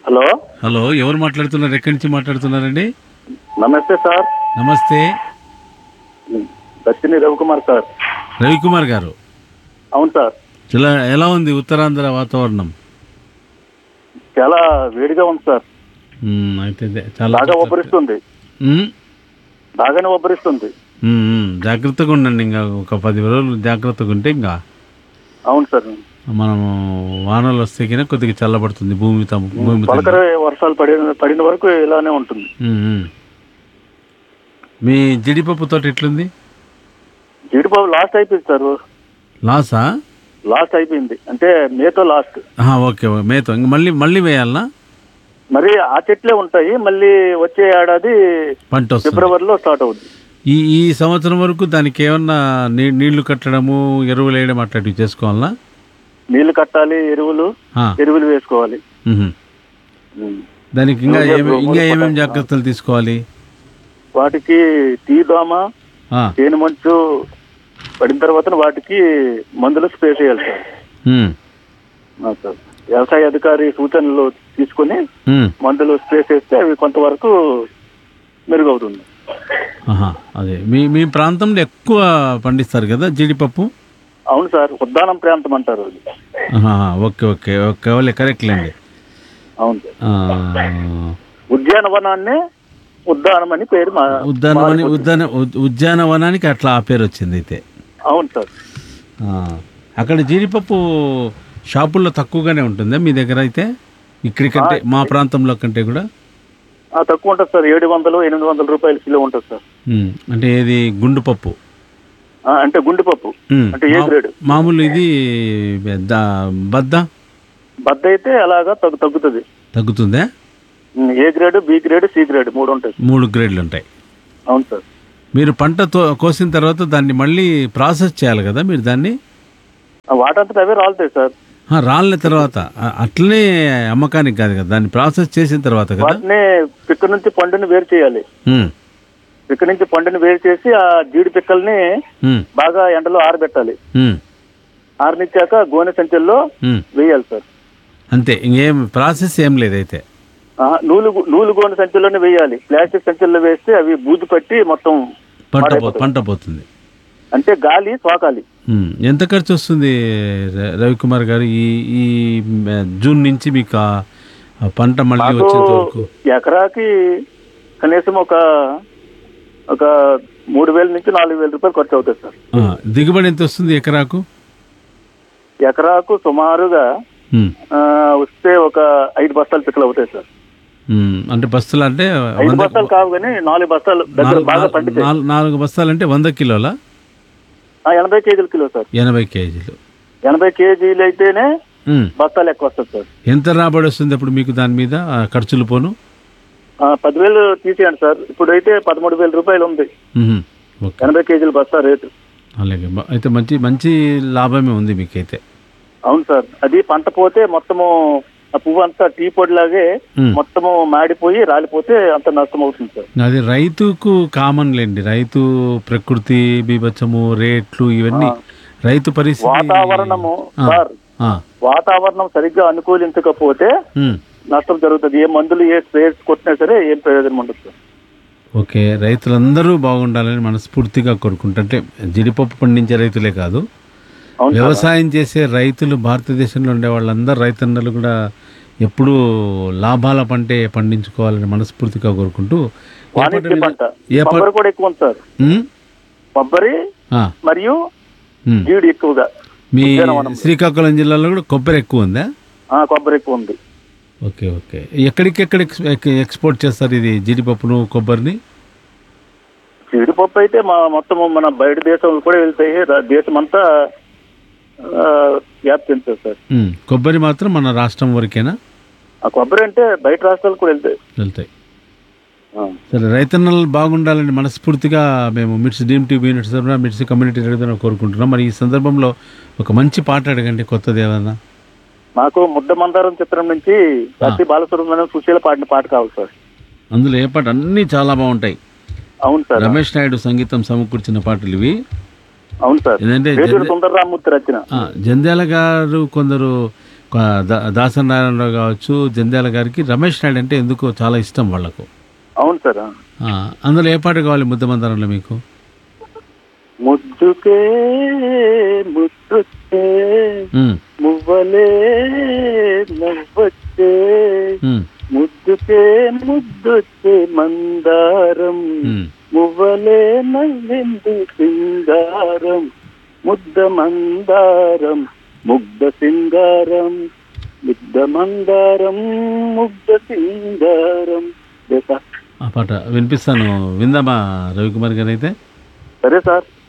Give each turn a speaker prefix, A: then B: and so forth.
A: Hello
B: hello ఎవరు మాట్లాడుతున్నారు ఎక్కడి నుంచి మాట్లాడుతున్నారండి
A: నమస్తే సార్
B: నమస్తే
A: దక్షిణి రవికుమార్ సార్
B: రవికుమార్ గారు
A: అవును సార్
B: ఇలా ఎలా ఉంది ఉత్తరాంధ్ర వాతావరణం
A: చాలా వేడిగా ఉంది సార్
B: మ్మ్, అయితే ఇదే చాలా
A: బాగా ఉబ్బరిస్తుంది
B: మ్మ్,
A: బాగానే ఉబ్బరిస్తుంది
B: మ్మ్, మ్మ్. జాగ్రత్తగా ఉండండి ఇంకా ఒక పది రోజులు జాగ్రత్తగా ఉంటే ఇంకా
A: అవును సార్
B: మనము వానలు వస్తే కింద కొద్దిగా చల్లబడుతుంది భూమి తమ భూమి తల్లి.
A: పలకర వర్షాలు పడిన పడిన వరకు ఇలానే ఉంటుంది
B: మ్మ్, మ్మ్. మీ జీడిపప్పు తోట ఎట్లుంది
A: జీడిబాబు లాస్ట్ అయిపోయింది సార్
B: లాసా
A: లాస్ట్ అయిపోయింది అంటే మేతో లాస్ట్
B: ఆహా, ఓకే ఓకే. మేతో ఇంక మళ్ళీ మళ్ళీ వేయాలనా
A: మరి ఆ చెట్లే ఉంటాయి మళ్ళీ వచ్చే ఏడాది
B: పంట వస్తుంది
A: ఫిబ్రవరిలో స్టార్ట్ అవుతుంది
B: ఈ ఈ సంవత్సరం వరకు దానికి ఏమన్నా నీ నీళ్లు కట్టడము ఎరువులు వేయడం అట్లాంటివి చేసుకోవాలనా
A: నీళ్లు కట్టాలి ఎరువులు
B: ఆ,
A: ఎరువులు వేసుకోవాలి
B: మ్హూ.
A: ఉం.
B: దానికి ఇంకా
A: యూరియా,
B: ఏమే ఇంకా
A: గ్రోమోర్
B: ఏమేమి
A: పొటాష్.
B: జాగ్రత్తలు తీసుకోవాలి
A: వాటికి టీ దోమ
B: ఆ,
A: తేనె మంచు పడిన తర్వాత వాటికి మందులు స్ప్రే చేయాలి సార్
B: మ్,
A: ఆ సార్ వ్యవసాయ అధికారి సూచనలు తీసుకొని
B: మ్,
A: మందులు స్ప్రే చేస్తే అవి కొంతవరకు మెరుగవుతుంది
B: ఆహా, అదే మీ మీ ప్రాంతంలో ఎక్కువ పండిస్తారు కదా జీడిపప్పు
A: అవును సార్ ఉద్దానం ప్రాంతం అంటారు అది
B: ఆహా, ఓకే ఓకే ఓకే వాళ్ళే కరెక్ట్లేండి
A: అవును సార్
B: ఆ,
A: ఉద్యానవనాన్ని ఉద్దానం అని పేరు మా
B: ఉద్యానవని ఉద్యాన ఉద్- ఉద్యానవనానికి అట్లా ఆ పేరు వచ్చింది అయితే
A: అవును సార్
B: ఆ, అక్కడ జీడిపప్పు షాపుల్లో తక్కువగానే ఉంటుందా మీ దగ్గర అయితే ఇక్కడి కంటే మా ప్రాంతంలో కంటే కూడా
A: ఆ, తక్కువ ఉంటుంది సార్ ఏడు వందలు ఎనిమిది వందల రూపాయల కిలో ఉంటుంది సార్
B: మ్, అంటే ఏది గుండు పప్పు
A: ఆ, అంటే గుండెపప్పు
B: మ్,
A: అంటే ఏ
B: మా-
A: గ్రేడ్
B: మామూలు ఇది ద- బద్ద
A: బద్ద అయితే అలాగా తగ్గు తగ్గుతుంది
B: తగ్గుతుందా
A: ఉం, A grade B grade C grade మూడు ఉంటాయి
B: మూడు గ్రేడ్లు ఉంటాయి
A: అవును సార్
B: మీరు పంట తో- కోసిన తర్వాత దాన్ని మళ్ళీ ప్రాసెస్ చేయాలి కదా మీరు దాన్ని
A: ఆ, వాటంతట అవే రాలుతాయి సార్
B: ఆ, రాలిన తర్వాత ఆ- అట్లనే అమ్మకానికి కాదు కదా దాన్ని ప్రాసెస్ చేసిన తర్వాత కదా
A: వాటిని పిక్క నుంచి పండుని వేరు చేయాలి
B: ఉమ్,
A: పిక్క నుంచి పండుని వేరు చేసి ఆ జీడి పిక్కల్ని
B: ఉమ్,
A: బాగా ఎండలో ఆరబెట్టాలి
B: ఉమ్,
A: ఆరనిచ్చాక గోనె సంచుల్లో
B: ఉమ్.
A: వేయాలి సార్
B: అంతే ఇంకేం ప్రాసెస్ ఏం లేదు అయితే
A: ఆ, నూలు గు- నూలు గోనె సంచుల్లోనే వేయాలి ప్లాస్టిక్ సంచుల్లో వేస్తే అవి బూజు పట్టి మొత్తం
B: పంట పో-
A: పాడైపోతుంది.
B: పంట పోతుంది
A: అంటే గాలి సోకాలి
B: ఉమ్, ఎంత ఖర్చు వస్తుంది ర- రవికుమార్ గారు ఈ ఈ మ, జూన్ నుంచి మీకు ఆ ఆ పంట మళ్ళీ
A: మాకు
B: వచ్చేంత వరకు
A: ఎకరాకి కనీసం ఒక ఒక మూడు వేల నుంచి నాలుగు వేల రూపాయలు ఖర్చు అవుతుంది సార్
B: ఆ, దిగుబడి ఎంత వస్తుంది ఎకరాకు
A: ఎకరాకు సుమారుగా
B: ఉమ్,
A: ఆ, వస్తే ఒక ఐదు బస్తాలు పిక్కలు అవుతాయి సార్
B: ఉమ్, అంటే బస్తాలు అంటే
A: ఐదు
B: వంద
A: బస్తాలు కావు కానీ నాలుగు బస్తాలు దగ్గర
B: నాలుగు-
A: బాగా పండితే
B: నాలుగు- నాలుగు బస్తాలు అంటే వంద కిలోల
A: ఎనభై కేజీల కిలో సార్
B: ఎనభై కేజీలు
A: ఎనభై కేజీలు అయితేనే
B: ఉమ్.
A: బస్తాలు ఎక్కువ వస్తుంది సార్
B: ఎంత రాబడి వస్తుంది అప్పుడు మీకు దాని మీద ఆ ఖర్చులు పోను
A: ఆ, పదివేలు తీసేయండి సార్ ఇప్పుడైతే పదమూడు వేల రూపాయలు ఉంది
B: ఉహుం. ఓకే
A: ఎనభై కేజీల బస్తా రేటు
B: అలాగే బ- అయితే మంచి మంచి లాభమే ఉంది మీకైతే
A: అవును సార్ అది పంట పోతే మొత్తము ఆ పువ్వు అంతా టీ పొడిలాగే
B: ఉమ్.
A: మొత్తము మాడిపోయి రాలిపోతే అంత నష్టం అవుతుంది సార్
B: అది రైతుకు కామన్ లేండి రైతు ప్రకృతి బీభత్సము రేట్లు ఇవన్నీ రైతు పరిస్థితి
A: వాతావరణము
B: ఆ,
A: సార్
B: ఆ,
A: వాతావరణం సరిగ్గా అనుకూలించకపోతే
B: ఉమ్.
A: నష్టం జరుగుతుంది ఏ మందులు ఏ స్ప్రేస్ కొట్టినా సరే ఏం ప్రయోజనం ఉండదు సార్
B: ఓకే రైతులందరూ బాగుండాలని మనస్ఫూర్తిగా కోరుకుంటా అంటే జీడిపప్పు పండించే రైతులే కాదు
A: అవును సార్
B: వ్యవసాయం చేసే రైతులు భారతదేశంలో ఉండే వాళ్ళందరూ రైతన్నలు కూడా ఎప్పుడూ లాభాల పంటే పండించుకోవాలని మనస్ఫూర్తిగా కోరుకుంటూ ఏ పంట
A: వాణిజ్య
B: మీద-
A: పంట
B: ఏ పంట
A: కొబ్బరి కూడా ఎక్కువ ఉంది సార్
B: ఉమ్?
A: కొబ్బరి
B: ఆ,
A: మరియు
B: ఉమ్.
A: జీడి ఎక్కువగా
B: మీ
A: ఉద్యానవనం.
B: శ్రీకాకుళం జిల్లాలో కూడా కొబ్బరి ఎక్కువ ఉందా
A: ఆ, కొబ్బరి ఎక్కువ ఉంది
B: ఓకే ఓకే ఎక్కడికెక్కడ ఎక్స్- ఎక్- ఎక్స్పోర్ట్ చేస్తారు ఇది జీడిపప్పును కొబ్బరిని
A: జీడిపప్పు అయితే మా మొత్తం మన బయట దేశంలో కూడా వెళ్తాయి రా- దేశం అంతా ఆ, వ్యాప్తి చెందుతుంది సార్
B: ఉమ్, కొబ్బరి మాత్రం మన రాష్ట్రం వరకేనా
A: ఆ కొబ్బరి అంటే బయట రాష్ట్రాలకు కూడా వెళ్తాయి
B: వెళ్తాయి
A: ఆ.
B: సరే రైతన్నలు బాగుండాలని మనస్ఫూర్తిగా మేము మిర్చి డీమ్ టీవీ యూనిట్ తరఫున మిర్చి కమ్యూనిటీ రేడియో కోరుకుంటున్నాం మరి ఈ సందర్భంలో ఒక మంచి పాట అడగండి కొత్తది ఏదన్నా
A: నాకు ముద్ద మందారం చిత్రం నుంచి ఎస్పి బాలసుబ్రహ్మణ్యం సుశీల పాడిన పాట కావాలి సార్
B: అందులో ఏ పాట అన్నీ చాలా బాగుంటాయి
A: అవును సార్
B: రమేష్ నాయుడు సంగీతం సమకూర్చిన పాటలు ఇవి
A: అవును సార్
B: ఏంటంటే
A: వేటూరు సుందరరామూర్తి రచన
B: ఆ, జంధ్యాల గారు కొందరు కా- దా- దాసరి నారాయణరావు కావచ్చు జంధ్యాల గారికి రమేష్ నాయుడు అంటే ఎందుకో చాలా ఇష్టం వాళ్ళకు
A: అవును సార్
B: ఆ, అందులో ఏ పాట కావాలి ముద్దమందరంలో మీకు
A: ముద్దుకే ముద్దుకే
B: ఉమ్,
A: మువ్వలే నవ్వొచ్చే
B: ఉమ్,
A: ముద్దుకే ముద్దొచ్చే మందారం
B: ఉమ్.
A: మువ్వలే నవ్వింది సింగారం ముద్ద మందారం ముగ్ధ సింగారం ముద్ద మందారం ముగ్ధ సింగారం ఇదే సార్.
B: ఆ పాట వినిపిస్తాను విందామా రవికుమార్ గారు అయితే
A: సరే సార్